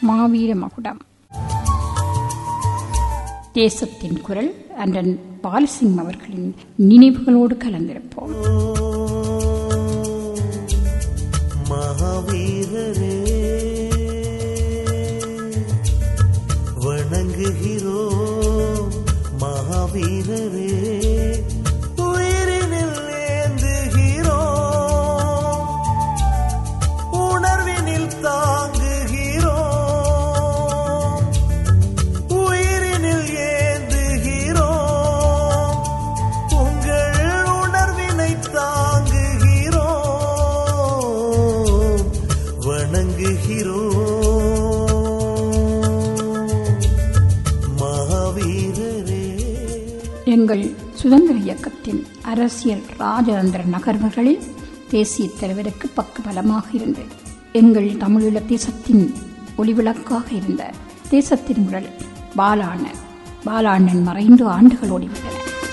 மாவீர மகுடம் தேசத்தின் குரல் அன்றன் பாலசிங் அவர்களின் நினைவுகளோடு கலந்திருப்போம் மகாவீரரே வணங்குகிறோம் மகாவீரரே உயிரினில் ஏந்துகிறோம் உணர்வினில் தாங்குகிறோம் உயிரினில் ஏந்துகிறோம் உங்கள் உணர்வினை தாங்குகிறோம் வணங்குகிறோம் மகாவீரரே எங்கள் சுதந்திர இயக்கத்தின் அரசியல் ராஜதந்திர நகர்வுகளில் தேசிய தலைவருக்கு பக்கபலமாக இருந்து எங்கள் தமிழீழ தேசத்தின் ஒளிவிளக்காக இருந்த தேசத்தின் குரல் பாலாண்ணன் பாலாண்ணன் மறைந்து ஆண்டுகள் ஓடிவிட்டன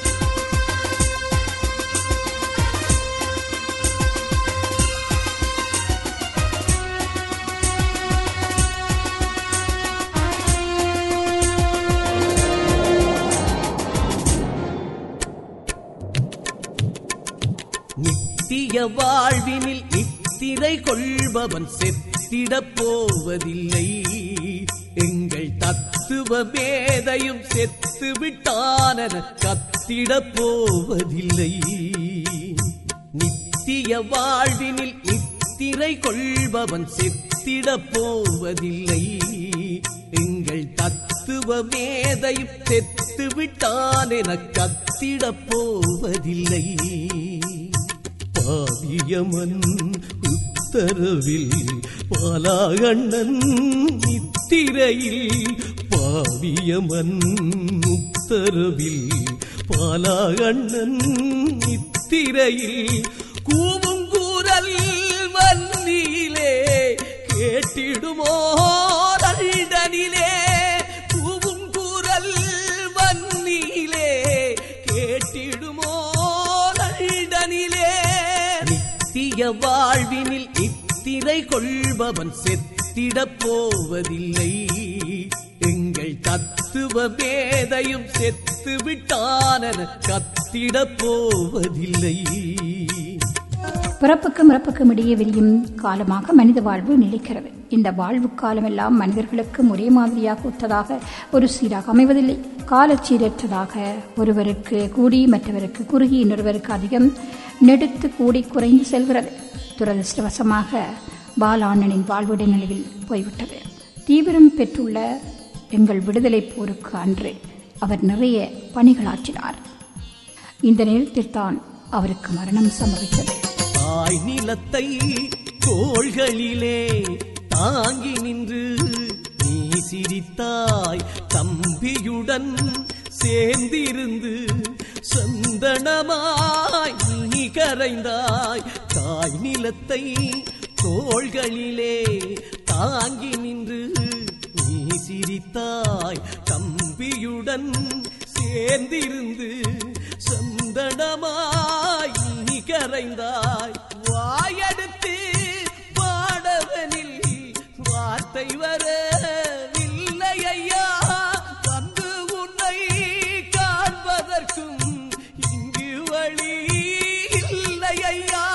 நித்திய வாழ்வினில் நித்திரை கொள்பவன் செத்திடப் போவதில்லை எங்கள் தத்துவ மேதையும் செத்து விட்டானென கத்திடப் போவதில்லை நித்திய வாழ்வினில் நித்திரை கொள்பவன் செத்திடப் போவதில்லை எங்கள் தத்துவ மேதையும் செத்து விட்டானென கத்திடப் போவதில்லை பாவியமன் உத்தரவில் பாலாகண்ணன் நித்திரையில் பாவியமன் உத்தரவில் பாலாகண்ணன் நித்திரையில் கூவுங்கூரல் வன்னியிலே கேட்டிடுமோ தண்டனிலே கூவுங்கூரல் வன்னியிலே கேட்டிடுமோ தண்டனிலே நித்திய வாழ்வினில் நித்திரை கொள்பவன் செத்திடப் போவதில்லை எங்கள் தத்துவ மேதையும் செத்து விட்டானென கத்திடப் போவதில்லை பிறப்புக்கும் இறப்புக்கும் இடையே விரியும் காலமாக மனித வாழ்வு நிலைக்கிறது இந்த வாழ்வு காலமெல்லாம் மனிதர்களுக்கும் ஒரே மாதிரியாக ஒத்ததாக ஒரு சீராக அமைவதில்லை காலச்சீரற்றதாக ஒருவருக்கு கூடி மற்றவருக்கு குறுகி இன்னொருவருக்கு அதிகம் நெடுத்து கூடி குறைந்து செல்கிறது துரதிருஷ்டவசமாக பாலாண்ணனின் வாழ்வுடைய நிலையில் போய்விட்டது தீவிரம் பெற்றுள்ள எங்கள் விடுதலை போருக்கு அன்று அவர் நிறைய பணிகளாற்றினார் இந்த நேரத்தில்தான் அவருக்கு மரணம் சம்பவித்தது தாய் நிலத்தை தோள்களிலே தாங்கி நின்று நீ சிரித்தாய் தம்பியுடன் சேர்ந்திருந்து சந்தனமாய் நீ கரைந்தாய் தாய் நிலத்தை தோள்களிலே தாங்கி நின்று நீ சிரித்தாய் தம்பியுடன் சேர்ந்திருந்து சந்தனமாய் நீ கரைந்தாய் வாயெடுத்து பாடவனில் வார்த்தை வரவில்லை ஐயா வந்து உன்னை காண்பதற்கும் இங்கு வழி இல்லை ஐயா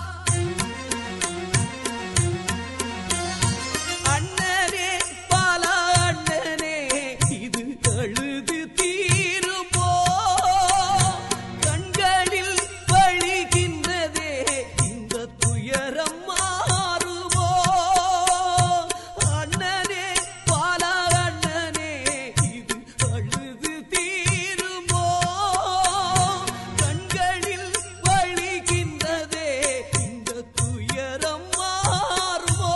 அண்ணனே பாலா அண்ணனே இது அழுது தீருமோ கண்களில் வழிகின்றதே இந்த துயரம் மாறுமோ அண்ணனே பாலா அண்ணனே இது அழுது தீருமோ கண்களில் வழிகின்றதே இந்த துயரம் மாறுமோ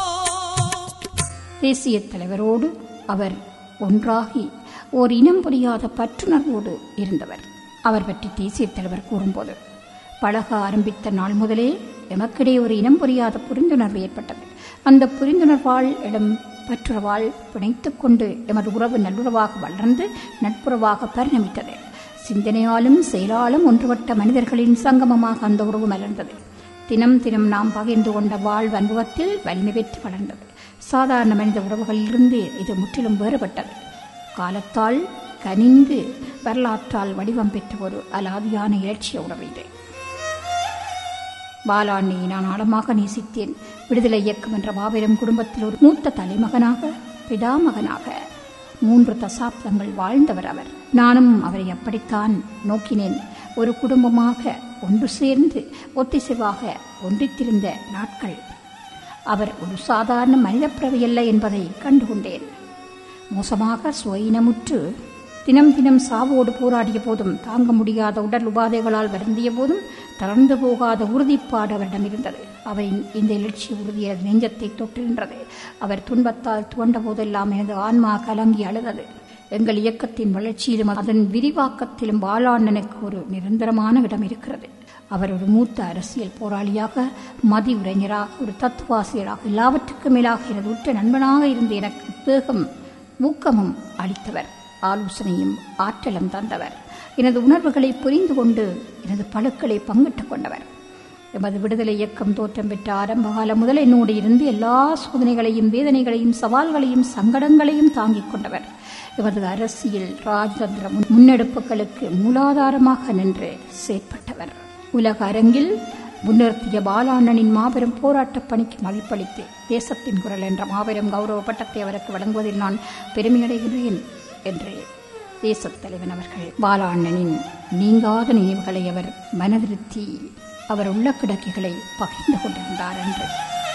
தேசிய தலைவரோடு அவர் ஒன்றாகி ஓர் இனம் புரியாத பற்றுணர்வோடு இருந்தவர் அவர் பற்றி தேசிய தலைவர் கூறும்போது பழக ஆரம்பித்த நாள் முதலே எமக்கிடையே ஒரு இனம் புரியாத புரிந்துணர்வு ஏற்பட்டது அந்த புரிந்துணர்வால் இடம் பற்றுறவால் பிணைத்துக் கொண்டு எமது உறவு நல்லுறவாக வளர்ந்து நட்புறவாக பரிணமித்தது சிந்தனையாலும் செயலாலும் ஒன்றுபட்ட மனிதர்களின் சங்கமமாக அந்த உறவு மலர்ந்தது தினம் தினம் நாம் பகிர்ந்து கொண்ட வாழ்வு அனுபவத்தில் வலிமை பெற்று வளர்ந்தது சாதாரண மனித உறவுகளிலிருந்து இது முற்றிலும் வேறுபட்டது காலத்தால் கனிந்து வரலாற்றால் வடிவம் பெற்ற ஒரு அலாதியான இலட்சிய உறவு இது பாலாண்ணி நான் ஆழமாக நேசித்தேன் விடுதலை இயக்கம் என்ற மாபெரும் குடும்பத்தில் ஒரு மூத்த தலைமகனாக பிதாமகனாக மூன்று தசாப்தங்கள் வாழ்ந்தவர் அவர் நானும் அவரை அப்படித்தான் நோக்கினேன் ஒரு குடும்பமாக ஒன்று சேர்ந்து ஒத்திசைவாக ஒன்றித்திருந்த நாட்கள் அவர் ஒரு சாதாரண மனிதப்பிறவியல்ல என்பதை கண்டுகொண்டேன் மோசமாக சுயினமுற்று தினம் தினம் சாவோடு போராடிய போதும் தாங்க முடியாத உடல் உபாதைகளால் வருந்திய போதும் தளர்ந்து போகாத உறுதிப்பாடு அவரிடம் இருந்தது அவரின் இந்த எழுச்சி உறுதி எனது நெஞ்சத்தை தொற்றுகின்றது அவர் துன்பத்தால் துவண்ட போதெல்லாம் எனது ஆன்மா கலங்கி அழுதது எங்கள் இயக்கத்தின் வளர்ச்சியிலும் அதன் விரிவாக்கத்திலும் பாலாண்ணனுக்கு ஒரு நிரந்தரமான இடம் இருக்கிறது அவர் ஒரு மூத்த அரசியல் போராளியாக மதி உரைஞராக ஒரு தத்துவாசியராக எல்லாவற்றுக்கும் மேலாக எனது உற்ற நண்பனாக இருந்து எனக்கு உத்வேகம் ஊக்கமும் அளித்தவர் ஆலோசனையும் ஆற்றலும் தந்தவர் எனது உணர்வுகளை புரிந்து கொண்டு எனது பழுக்களை பங்கிட்டுக் கொண்டவர் எமது விடுதலை இயக்கம் தோற்றம் பெற்ற ஆரம்ப காலம் முதல் என்னோடு இருந்து எல்லா சோதனைகளையும் வேதனைகளையும் சவால்களையும் சங்கடங்களையும் தாங்கிக் கொண்டவர் எமது அரசியல் ராஜதந்திர முன்- முன்னெடுப்புகளுக்கு மூலாதாரமாக நின்று செயற்பட்டவர் உலக அரங்கில் முன்னிறுத்திய பாலாண்ணனின் மாபெரும் போராட்டப் பணிக்கு மதிப்பளித்து தேசத்தின் குரல் என்ற மாபெரும் கௌரவ பட்டத்தை அவருக்கு வழங்குவதில் நான் பெருமையடைகிறேன் என்று தேசத் தலைவன் அவர்கள் பாலாண்ணனின் நீங்காத நினைவுகளை அவர் மனதிருத்தி அவர் உள்ள கிடக்கைகளை பகிர்ந்து கொண்டிருந்தார் என்று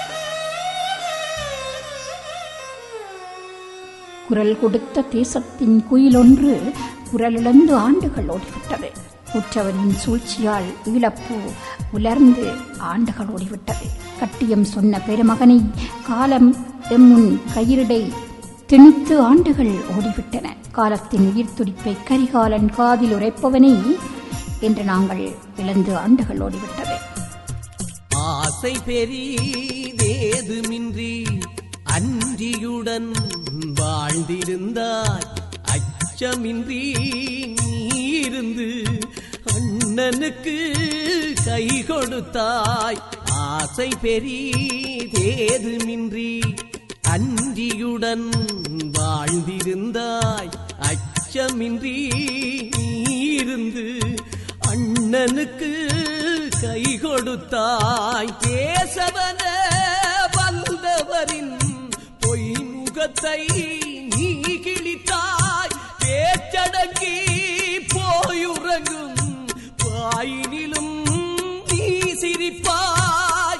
குரல் கொடுத்த தேசத்தின் குயிலொன்று குரலிழந்து ஆண்டுகள் ஓடிவிட்டது உற்றவரின் சூழ்ச்சியால் ஈழப்பூ உலர்ந்து ஆண்டுகள் ஓடிவிட்டது கட்டியம் சொன்ன பெருமகனை காலம் எம்முன் கயிரிடை திணித்து ஆண்டுகள் ஓடிவிட்டன காலத்தின் உயிர் துடிப்பை கரிகாலன் காதில் உரைப்பவனை என்று நாங்கள் இழந்து ஆண்டுகள் ஓடிவிட்டது ஆசை பெரிதேதுமின்றி அன்றியுடன் வாழ்ந்திருந்தாய் அச்சமின்றி நீருந்து அண்ணனுக்கு கை கொடுத்தாய் ஆசை பெரிதேதுமின்றி அன்றியுடன் வாழ்ந்திருந்தாய் அச்சமின்றி நீருந்து அண்ணனுக்கு கை கொடுத்தாய் கேசவன வந்தவரின் பொய்முகத்தை நீ கிழித்தாய் பேச்சடங்கி போயுறங்கும் பாயினிலும் நீ சிரிப்பாய்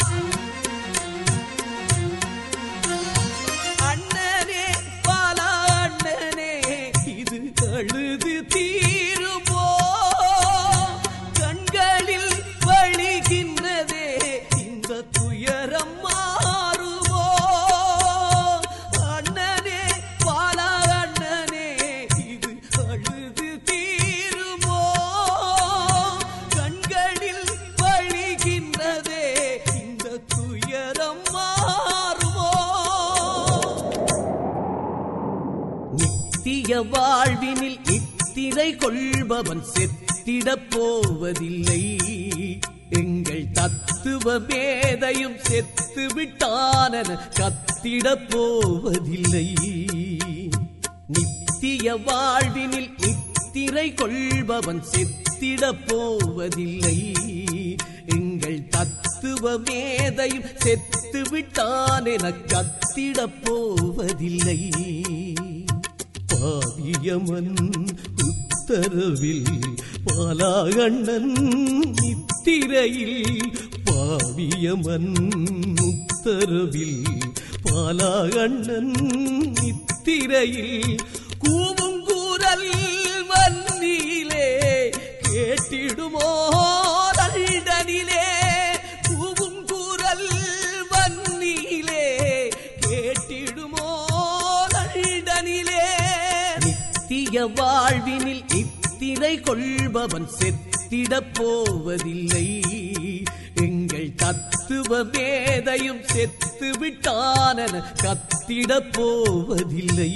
அண்ணனே பல அண்ணனே இது அழுது தீருமோ கண்களில் வழிகின்றதே இந்த துயரம் மாறுமோ அண்ணனே பல அண்ணனே இது அழுது தீருமோ கண்களில் வழிகின்றதே இந்த துயரம் மாறுமோ நித்திய வாழ்வினில் நித்திரை கொள்பவன் செத்திடப் போவதில்லை எங்கள் தத்துவ மேதையும் செத்து விட்டானன கத்திடப் போவதில்லை நித்திய வாழ்வினில் நித்திரை கொள்பவன் செத்திடப் போவதில்லை எங்கள் தத்துவ மேதையும் செத்து விட்டான் என கத்திடப் போவதில்லை பாவியமன் உத்தரவில் பாலாகண்ணன் நித்திரையில் பாவியமன் உத்தரவில் பாலாகண்ணன் நித்திரையில் கூவுங்கூரல் வன்னியிலே கேட்டிடுமோ தண்டனிலே கூவுங்கூரல் வன்னியிலே கேட்டிடுமோ தண்டனிலே நித்திய வாழ்வினில் நித்திரை கொள்பவன் செத்திடப் போவதில்லை எங்கள் தத்துவ மேதையும் செத்து விட்டானன கத்திடப் போவதில்லை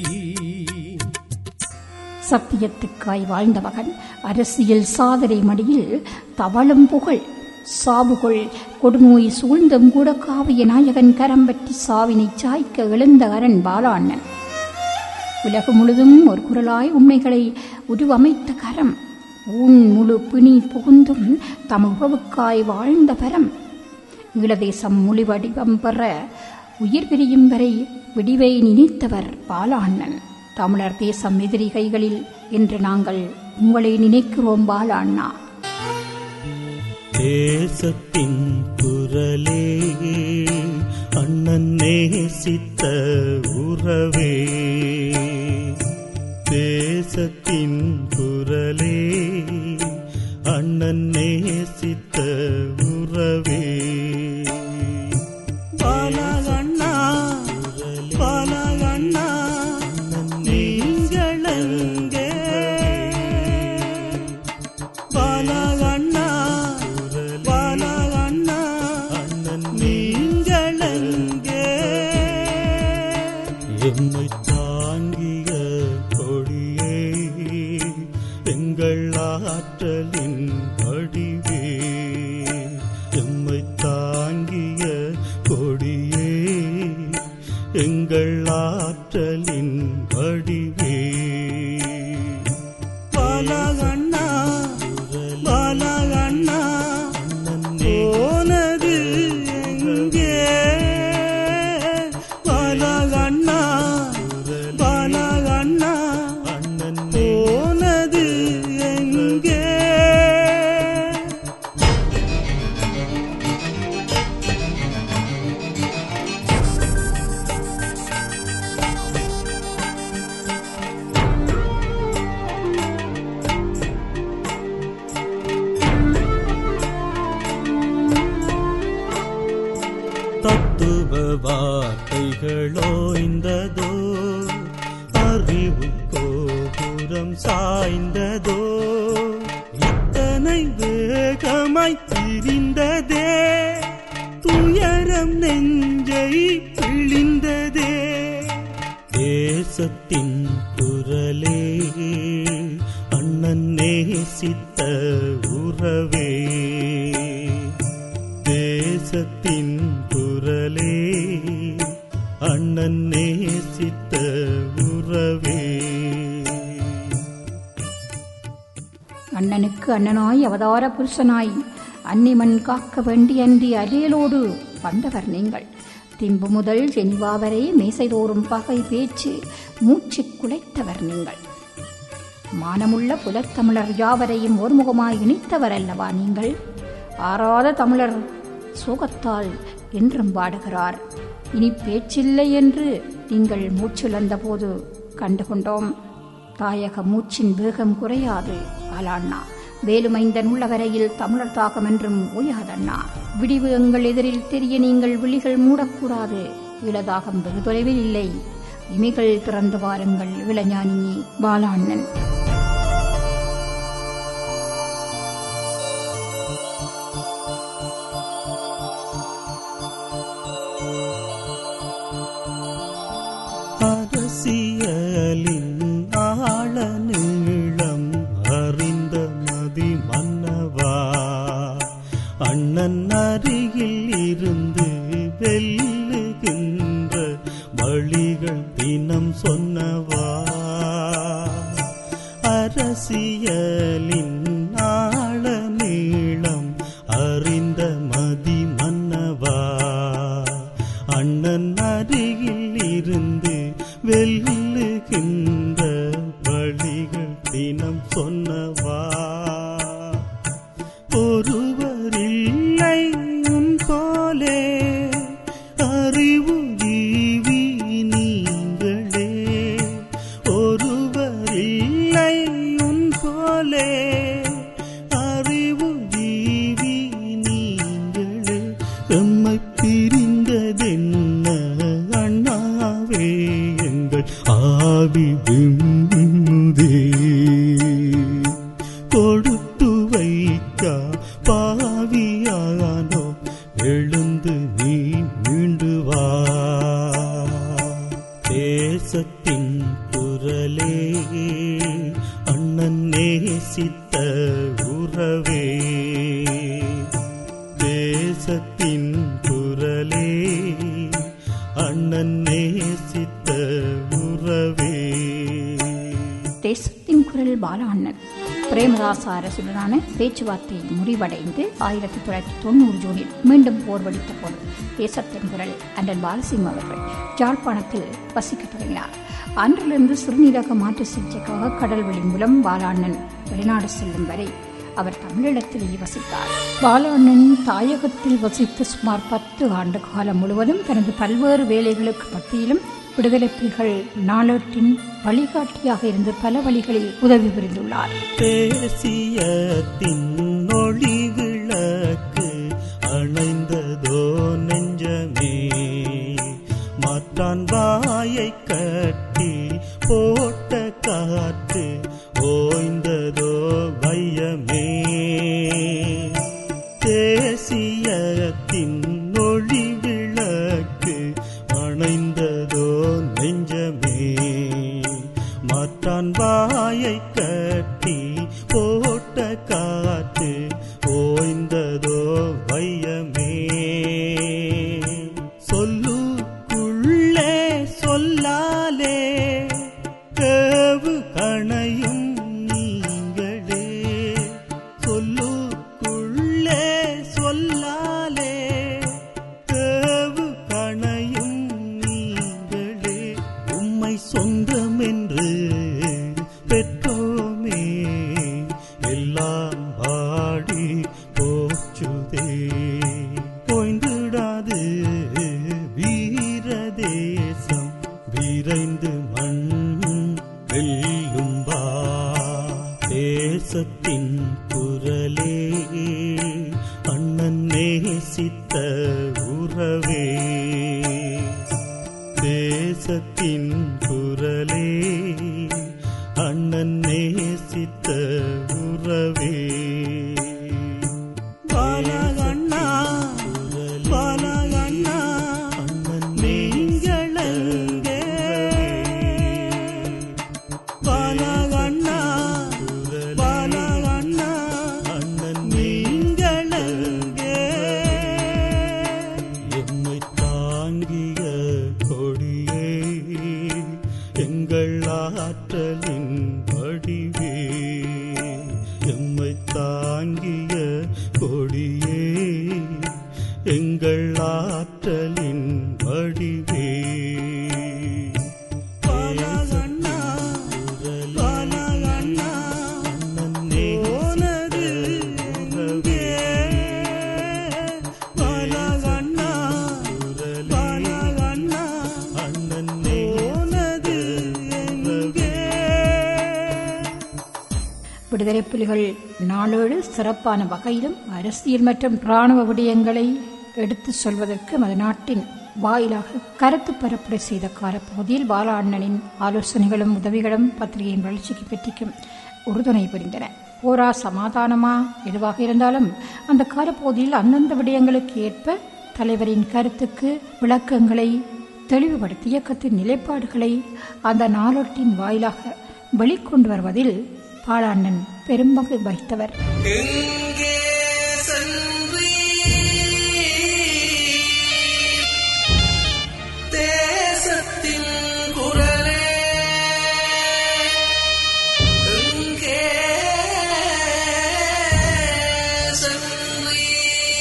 சத்தியத்துக்காய் வாழ்ந்த மகன் அரசியல் சாதனை மடியில் தவழும் புகழ் சாவுகொள் கொடுநோய் சூழ்ந்தும் கூட காவிய நாயகன் கரம் பற்றி சாவினை சாய்க்க எழுந்த அரண் பாலாண்ணன் உலகம் முழுதும் ஒரு குரலாய் உண்மைகளை உருவமைத்த கரம் ஊன் முழு பிணி புகுந்தும் தம் உறவுக்காய் வாழ்ந்த பரம் ஈழதேசம் மொழி வடிவம் பெற உயிர் பிரியும் வரை விடிவை நினைத்தவர் பாலாண்ணன் தமிழர் தேசம் எதிரி கைகளில் என்று நாங்கள் உங்களை நினைக்கிறோம் பாலாண்ணா தேசத்தின் குரலே அண்ணன் நேசித்த உறவே தேசத்தின் குரலே அண்ணன் நேசித்த உறவே பாலகண்ணா பாலகண்ணா நீங்களங்கே பாலகண்ணா பாலகண்ணா நீங்களங்கே என்னை தாங்கிய கொடியே எங்கள் ஆற்றலின் வடிவே எம்மை தாங்கிய கொடியே எங்கள் ஆற்றலின் வடிவே பாலகண்ணா பாலகண்ணா போனது எங்கே பாலகண்ணா பாலகண்ணா போனது எங்கே தத்துவ வார்த்தைகளோ இந்ததோ அறிவு கோபுரம் சாய்ந்ததோ இத்தனை வேகமாய் பிரிந்ததே துயரம் நெஞ்சை பிழிந்ததே தேசத்தின் குரலே அண்ணன் நேசித்த உறவே தேசத்தின் குரலே அண்ணன் நேசித்த உறவே அண்ணனுக்கு அண்ணனாய் அவதார புருஷனாய் அன்னிமண் காக்க வேண்டி அன்றி அலியலோடு வந்தவர் நீங்கள் திம்பு முதல் ஜெனிவா வரை மேசைதோறும் பகை பேச்சு மூச்சு குலைத்தவர் நீங்கள் மானமுள்ள புலத்தமிழர் யாவரையும் ஒருமுகமாய் இணைத்தவர் அல்லவா நீங்கள் ஆறாத தமிழர் சோகத்தால் என்றும் பாடுகிறார் இனி பேச்சில்லை என்று நீங்கள் மூச்சிழந்த போது கண்டுகொண்டோம் தாயக மூச்சின் வேகம் குறையாது ஆளாண்ணா வேலுமைந்தன் உள்ள வரையில் தமிழர் தாகம் என்றும் ஓயாதண்ணா விடிவு எங்கள் எதிரில் தெரிய நீங்கள் விழிகள் மூடக்கூடாது இளதாகம் வெகு தொலைவில் இல்லை இமைகள் திறந்து வாருங்கள் இளஞானியே பாலாண்ணன் அரசியலின் ஆழ நீளம் அறிந்த மதி மன்னவா அண்ணன் அருகில் இருந்து வெல்லுகின்ற வழிகள் தினம் சொன்னவா அரசியலின் ஆழ நீளம் அறிந்த மதி மன்னவா அண்ணன் அருகில் இருந்து வெல்லுகின்ற வழிகள் தினம் சொன்னவா ஒருவரில்லை உன் போலே அறிவு ஜீவி நீங்களே ஒருவரில்லை உன் போலே அறிவு ஜீவி நீங்களே எம்மை பிரிந்ததென்ன அண்ணாவே எங்கள் ஆவி விம்முதே கொடுத்து வைக்கா பாவியானோ எழுந்து நீ மீண்டு வா தேசத்தின் குரலே அண்ணன் நேசித்த உறவே அண்ணன் நேசித்த உறவே தேசத்தின் குரல் பாலாண்ணன் பிரேமதாச அரசுடனான பேச்சுவார்த்தை முறிவடைந்து ஆயிரத்தி தொள்ளாயிரத்தி தொண்ணூறு ஜூனில் மீண்டும் போர் வெடித்த போது தேசத்தின் குரல் அண்ணன் பாலசிங் அவர்கள் யாழ்ப்பாணத்தில் வசிக்கத் தொடங்கினார் அன்றிலிருந்து சிறுநீரக மாற்று சிகிச்சைக்காக கடல்வழி மூலம் பாலாண்ணன் வெளிநாடு செல்லும் வரை அவர் தமிழீழத்திலேயே வசித்தார் பாலாண்ணன் தாயகத்தில் வசித்து சுமார் பத்து ஆண்டு காலம் முழுவதும் தனது பல்வேறு வேலைகளுக்கு மத்தியிலும் விடுதலை புலிகள் நாளேட்டின் வழிகாட்டியாக இருந்து பல வழிகளில் உதவி புரிந்துள்ளார் தேசியத்தின் ஒளி விளக்கு அணைந்ததோ நெஞ்சமே மாற்றான் வாயை கட்டி போட்ட காற்று ஓய்ந்ததோ வையமே தேசியத்தின் ஒளி விளக்கு அணைந்ததோ நெஞ்சமே மாற்றான் வாயை கட்டி போட்ட காற்று ஓய்ந்ததோ வையமே சொல்லுக்குள்ளே சொல்லாலே கேவு கணையும் நீங்களே சொல்லுக்குள்ளே சொல்லாலே தேவு கணையும் நீங்களே உம்மை சொந்தம் என்று பெற்றோமே எல்லாம் பாடி போச்சுதே போய்ந்திடாது வீர தேசம் விரைந்து மண் வெல்லும் வா தேசத்தின் குரலே அண்ணன் நேசித்த உறவே தேசத்தின் குரலே அண்ணன் நேசித்த உறவே பாலகண்ணா பாலகண்ணா அண்ணன் நீங்களங்கே பாலகண்ணா பாலகண்ணா அண்ணன் நீங்களங்கே என்னை தாங்கிய கொடியே எங்கள் ஆற்றலின் வடிவே எம்மை தாங்கிய கொடியே எங்கள் ஆற்றலின் வடிவே பாலகண்ணா பாலகண்ணா அண்ணன் போனது உறவே பாலகண்ணா பாலகண்ணா அண்ணன் போனது எங்கே விடுதலை புலிகள் நாளேடு சிறப்பான வகையிலும் அரசியல் மற்றும் இராணுவ விடயங்களை எடுத்துச் சொல்வதற்கு நமது நாட்டின் வாயிலாக கருத்து பரப்புரை செய்த காலப்பகுதியில் பாலா அண்ணனின் ஆலோசனைகளும் உதவிகளும் பத்திரிகையின் வளர்ச்சிக்கு பெற்றிக்கும் உறுதுணை புரிந்தன போரா சமாதானமா எதுவாக இருந்தாலும் அந்த காலப்பகுதியில் அந்தந்த விடயங்களுக்கு ஏற்ப தலைவரின் கருத்துக்கு விளக்கங்களை தெளிவுபடுத்தி இயக்கத்தின் நிலைப்பாடுகளை அந்த நாளொட்டின் வாயிலாக வெளிக்கொண்டு வருவதில் பாலாண்ணன் பெரும்பங்கு வகித்தவர் எங்கே சென்றீ தேசத்தின் குரலே எங்கே சென்றீ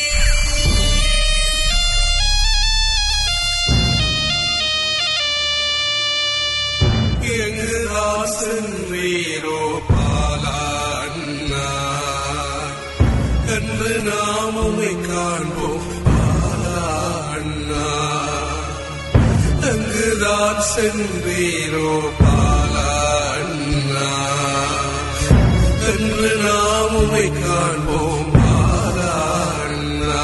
எங்குதான் சென்றீரோ பாலாண்ணா என்று நாம் உம்மை காண்போம் பாலாண்ணா எங்குதான் சென்றீரோ பாலாண்ணா என்று நாம் உம்மை காண்போம் பாலாண்ணா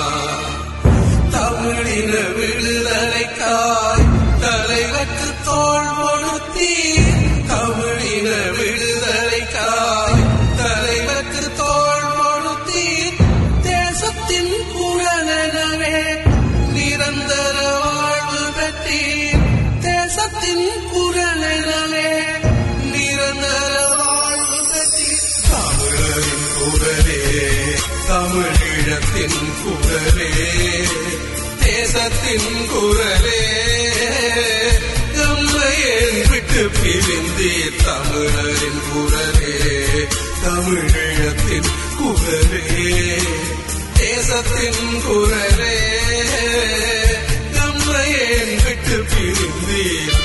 தமிழின விடுதலைக்காய் தலைவர்க்கு தோல் கொடுத்தீ தமிழின விடுதலைக்காய் தலைவர்க்கு தோல் கொடுத்தீ தேசத்தின் குரலெனவே நிரந்தர வாழ்வு பெற்றீர் தேசத்தின் குரலெனவே நிரந்தர வாழ்வு பெற்றீர் தமிழரின் குரலே தமிழீழத்தின் குரலே தேசத்தின் குரலே நம்மையேன் விட்டு பிரிந்தீர் தமிழரின் குரலே தமிழத்தின் குரலே தேசத்தின் குரலே நம்மையேன் விட்டு பிரிந்தீர்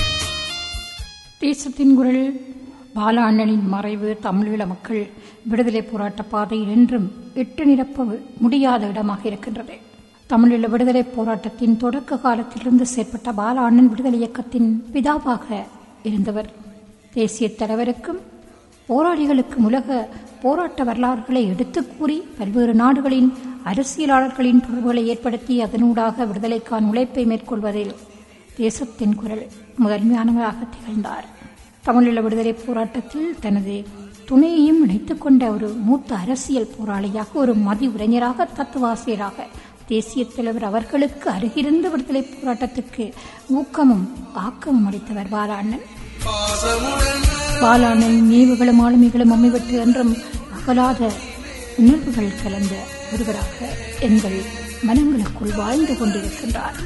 தேசத்தின் குரல் பாலாண்ணனின் மறைவு தமிழீழ மக்கள் விடுதலை போராட்ட பாதையில் என்றும் எட்டு நிரப்ப முடியாத இடமாக இருக்கின்றது தமிழீழ விடுதலை போராட்டத்தின் தொடக்க காலத்திலிருந்து செயற்பட்ட பாலாண்ணன் விடுதலை இயக்கத்தின் பிதாவாக இருந்தவர் தேசிய தலைவருக்கும் போராளிகளுக்கும் உலக போராட்ட வரலாறுகளை எடுத்துக் கூறி பல்வேறு நாடுகளின் அரசியலாளர்களின் தொடர்புகளை ஏற்படுத்தி அதனூடாக விடுதலைக்கான உழைப்பை மேற்கொள்வதில் தேசத்தின் குரல் முதன்மையானவராக திகழ்ந்தார் தமிழீழ விடுதலை போராட்டத்தில் தனது துணையையும் இணைத்துக் கொண்ட ஒரு மூத்த அரசியல் போராளியாக ஒரு மதி உரைஞராக தத்துவாசியராக தேசிய தலைவர் அவர்களுக்கு அருகிருந்து விடுதலை போராட்டத்துக்கு ஊக்கமும் ஆக்கமும் அளித்தவர் பாலாண்ணன் பாசமுடன் பாலாண்ணன் நினைவுகளும் ஆளுமைகளும் அமைவற்று என்றும் அகலாத உணர்வுகள் கலந்த ஒருவராக எங்கள் மனங்களுக்குள் வாழ்ந்து கொண்டிருக்கின்றார்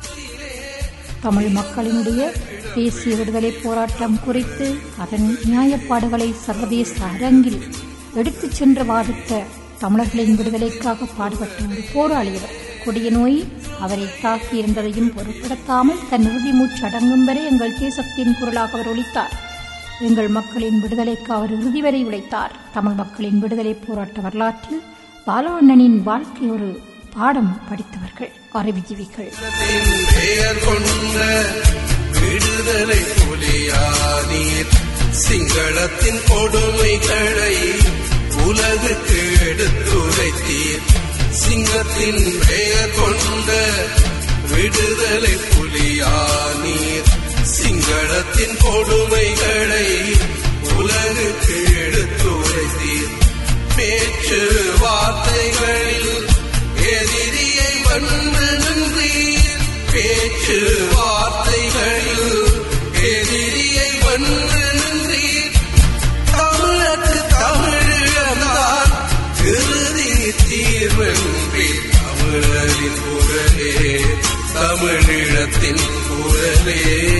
தமிழ் மக்களினுடைய தேசிய விடுதலை போராட்டம் குறித்து அதன் நியாயப்பாடுகளை சர்வதேச அரங்கில் எடுத்துச் சென்று வாதித்த தமிழர்களின் விடுதலைக்காக பாடுபட்ட ஒரு போராளி அவர் கொடிய நோய் அவரை தாக்கியிருந்ததையும் பொருட்படுத்தாமல் தன் இறுதி மூச்சு அடங்கும் வரை எங்கள் தேசத்தின் குரலாக அவர் ஒலித்தார் எங்கள் மக்களின் விடுதலைக்கு அவர் இறுதி வரை உழைத்தார் தமிழ் மக்களின் விடுதலை போராட்ட வரலாற்றில் பாலாண்ணனின் வாழ்க்கை ஒரு பாடம் படித்தவர்கள் அறிவுஜீவிகள் பெயர் கொண்ட விடுதலை புலியானீர் சிங்களத்தின் கொடுமைகளை உலகுக்கு எடுத்துரைத்தீர் சிங்கத்தின் பெயர் கொண்ட விடுதலை புலியானீர் சிங்களத்தின் கொடுமைகளை உலகுக்கு எடுத்துரைத்தீர் பேச்சு வார்த்தைகளில் எதிரியை வந்து நின்றீர் பேச்சு வார்த்தைகளில் எதிரியை வந்து நின்றீர் தமிழக்கு தமிழந்தான் இறுதி தீர்வென்றி தமிழரின் குரலே தமிழீழத்தின் குரலே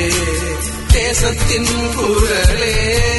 தேசத்தின் குரலே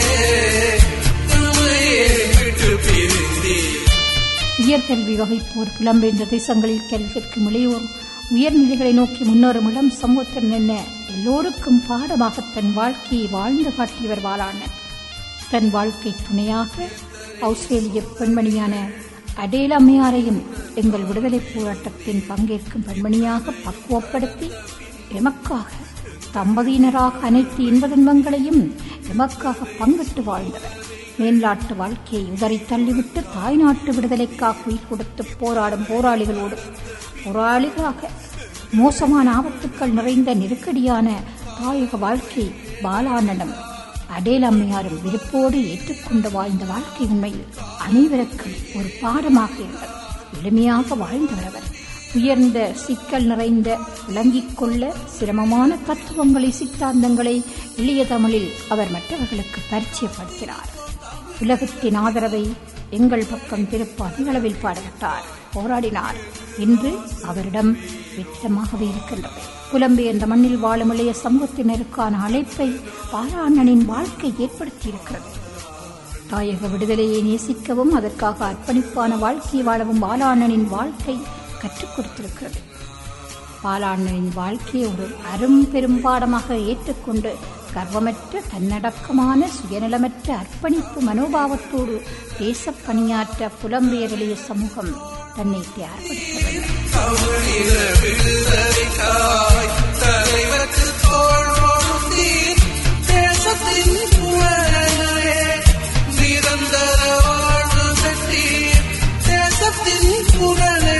நம்மையே விட்டு பிரிந்தீர் உயர்கல்வி வகைப்போர் புலம்பெயர்ந்த தேசங்களில் கல்வி கற்கும் இளையோர் உயர்நிலைகளை நோக்கி முன்னேறும் இளம் சமூகத்தின் என்ன எல்லோருக்கும் பாடமாக தன் வாழ்க்கையை வாழ்ந்து காட்டியவர் வாழான தன் வாழ்க்கை துணையாக ஆஸ்திரேலிய பெண்மணியான அடேல் அம்மையாரையும் எங்கள் விடுதலை போராட்டத்தின் பங்கேற்கும் பெண்மணியாக பக்குவப்படுத்தி எமக்காக தம்பதியினராக அனைத்து இன்ப துன்பங்களையும் எமக்காக பங்கிட்டு வாழ்ந்தவர் மேல்நாட்டு வாழ்க்கையை உதறி தள்ளிவிட்டு தாய்நாட்டு விடுதலைக்காக உயிர் கொடுத்து போராடும் போராளிகளோடு போராளிகளாக மோசமான ஆபத்துக்கள் நிறைந்த நெருக்கடியான தாயக வாழ்க்கை பாலானனம் அடேல் அம்மையாரும் விருப்போடு ஏற்றுக்கொண்டு வாழ்ந்த வாழ்க்கை உண்மையில் அனைவருக்கும் ஒரு பாடமாக இருந்தது எளிமையாக வாழ்ந்தவர் அவர் உயர்ந்த சிக்கல் நிறைந்த விளங்கிக் கொள்ள சிரமமான தத்துவங்களை சித்தாந்தங்களை எளிய தமிழில் அவர் மற்றவர்களுக்கு பரிச்சயப்படுத்தினார் உலகத்தின் ஆதரவை எங்கள் பக்கம் திருப்ப அதிகளவில் பாடுபட்டார் போராடினார் இன்று அவரிடம் வெற்றிடமாகவே இருக்கின்றது புலம்பெயர்ந்த மண்ணில் வாழும் இளைய சமூகத்தினருக்கான அழைப்பை பாராண்ணனின் வாழ்க்கை ஏற்படுத்தியிருக்கிறது தாயக விடுதலையை நேசிக்கவும் அதற்காக அர்ப்பணிப்பான வாழ்க்கையை வாழவும் பாலாண்ணனின் வாழ்க்கை கற்றுக் கொடுத்திருக்கிறது பாலாண்ணனின் வாழ்க்கையை ஒரு அரும் பெரும் பாடமாக ஏற்றுக்கொண்டு கர்வமற்ற தன்னடக்கமான சுயநலமற்ற அர்ப்பணிப்பு மனோபாவத்தோடு தேசப் பணியாற்ற புலம்பெயர்களிய சமூகம் தன்னை தயார்படுத்த வேண்டும் தமிழின விடுதலைக்காய் தலைவருக்கு தோள் கொடுத்தீர் தேசத்தின் புகழே நிரந்தர வாழ்வு பெற்றீர் தேசத்தின் புகழே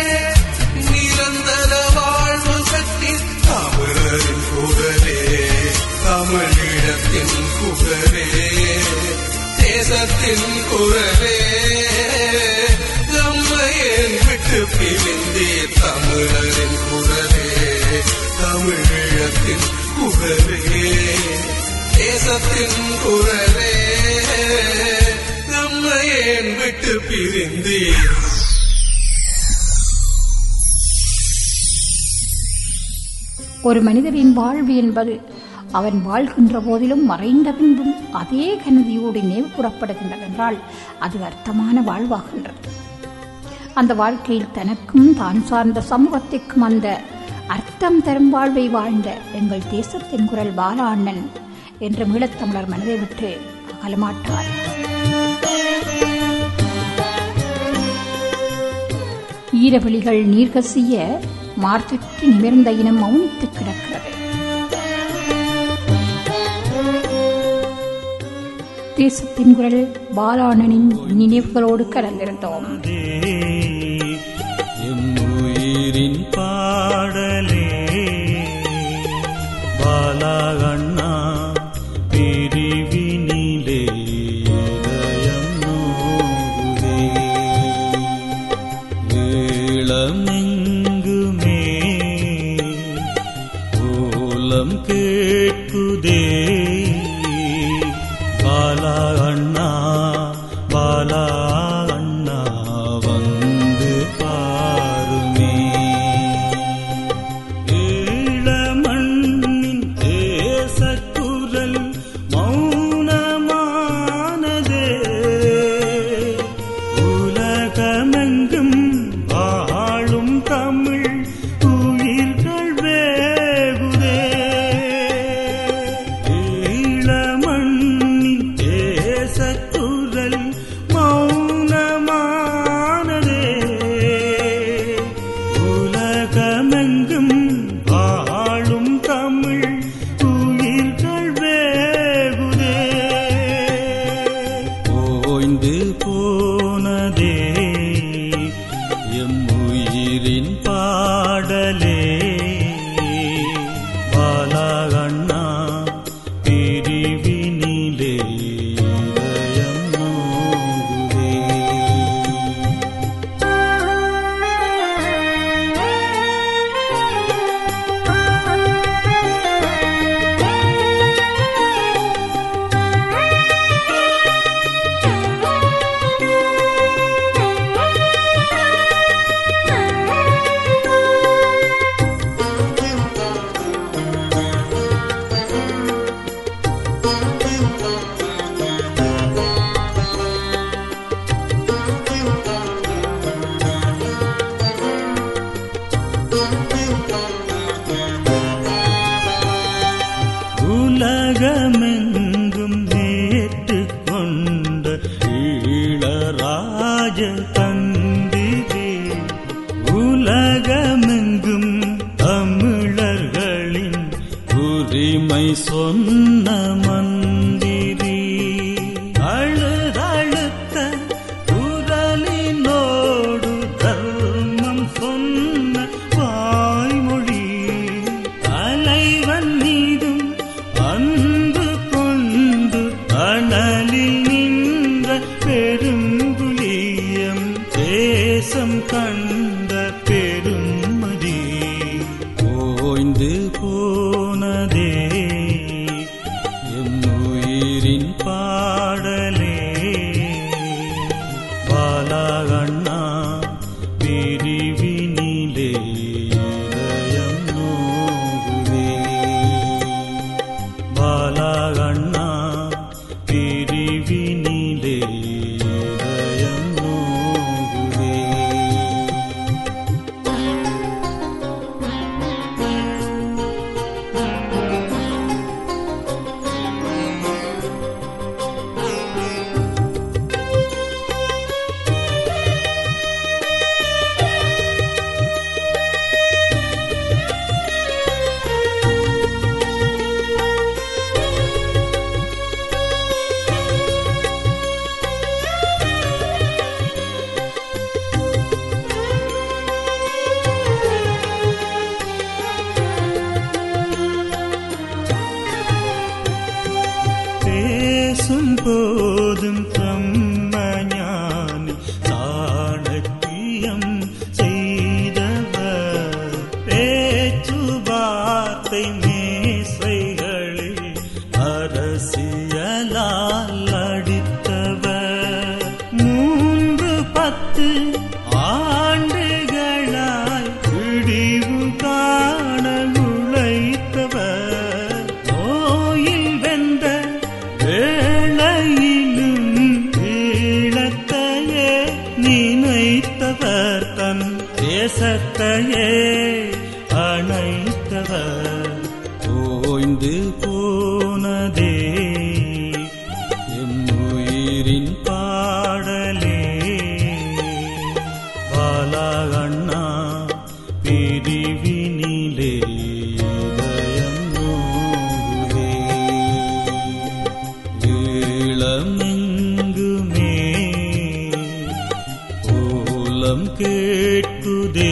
நிரந்தர வாழ்வு பெற்றீர் தமிழரின் குரலே தமிழிடத்தின் குரலே தேசத்தின் குரலே நம்மையேன் விட்டு பிரிந்தீர் தமிழரின் குரலே தமிழத்தின் குரலே தேசத்தின் குரலே நம்மையேன் விட்டு பிரிந்தீர் ஒரு மனிதரின் வாழ்வு என்பது அவன் வாழ்கின்ற போதிலும் மறைந்த பின்பும் அதே கனதியோடு நினைவு கூறப்படுகின்றது என்றால் அது அர்த்தமான வாழ்வாகின்றது அந்த வாழ்க்கையில் தனக்கும் தான் சார்ந்த சமூகத்திற்கும் அந்த அர்த்தம் தரும் வாழ்வை வாழ்ந்த எங்கள் தேசத்தின் குரல் பாலா அண்ணன் என்று மீளத்தமிழர் மனதை விட்டு அகலமாட்டார் ஈரவெளிகள் நீர்கசிய மார்த்தற்று நிமிர்ந்த இனம் மௌனித்து கிடக்கிறது தேசத்தின் குரல் பாலாணனின் நினைவுகளோடு கலந்திருந்தோம் எம் உயிரின் பாடலே பாலா அண்ணா பிரிவினிலே இதயம் நோகுதே ஈழமெங்குமே ஓலம் கேட்குதே பாலா அண்ணா பாலா அண்ணா வந்து பாருமே ஈழமண்ணின் தேசக்குரல் மௌனமானதே உலகமெங்கும் வாழும் தமிழ் உயிர்கள் வேகுதே ஈழமண்ணின் தேசக்குரல் மௌனமானதே உலகமெங்கும் வாழும் தமிழ் உயிர்கள் வேகுதே ஓய்ந்து போனதே எம் உயிரின் பாடலே பாலா அண்ணா பிரிவினிலே இதயம் நோகுதே உலகமெங்கும் நேற்று கொண்ட ஈழராஜ தந்திரே உலகமெங்கும் தமிழர்களின் உரிமை சொன்ன மந்திரி அழுதழுத்த குரலினோடு தர்மம் சொன்ன வாய்மொழி தலைவன் மீதும் அன்பு கொண்டு அனலில் நின்ற பெருங்குலியம் தேசம் கண்ட பெருமதி ஓய்ந்து போனதே எம் உயிரின் பாடலே பாலா அண்ணா பிரிவினிலே இதயம் நோகுதே பாலா அண்ணா பிரிவினிலே இதயம் நோகுதே பேசும் போதும் பிரம்மஞானி சாணக்கியம் செய்தவர் பேச்சுவார்த்தை மேசைகளில் அரசியலால் அடித்தவர் மூன்று பத்து ஆண்டுகளாய் விடிவு காண உள்ள வாழ்க்கையே அணைத்தவர் ஓய்ந்து போனதே எம் உயிரின் பாடலே பாலா அண்ணா பிரிவினிலே இதயம் நோகுதே ஈழமெங்குமே ஓலம் கேட்குதே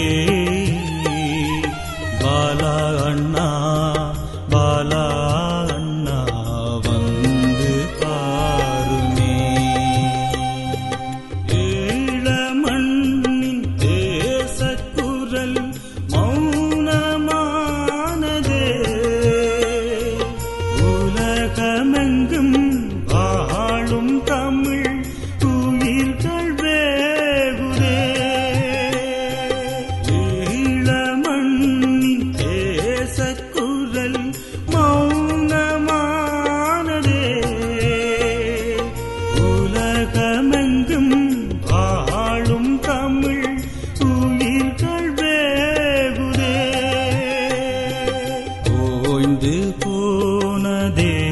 பாலா அண்ணா பாலா அண்ணா வந்து பாருமே ஈழமண்ணின் தேசக்குரல் மௌனமானதே உலகமெங்கும் வாழும் தமிழ் உயிர்கள் வேகுதே ஈழமண்ணின் தேசக்குரல் மௌனமானதே உலகமெங்கும் வாழும் தமிழ் உயிர்கள் வேகுதே ஓய்ந்து போனதே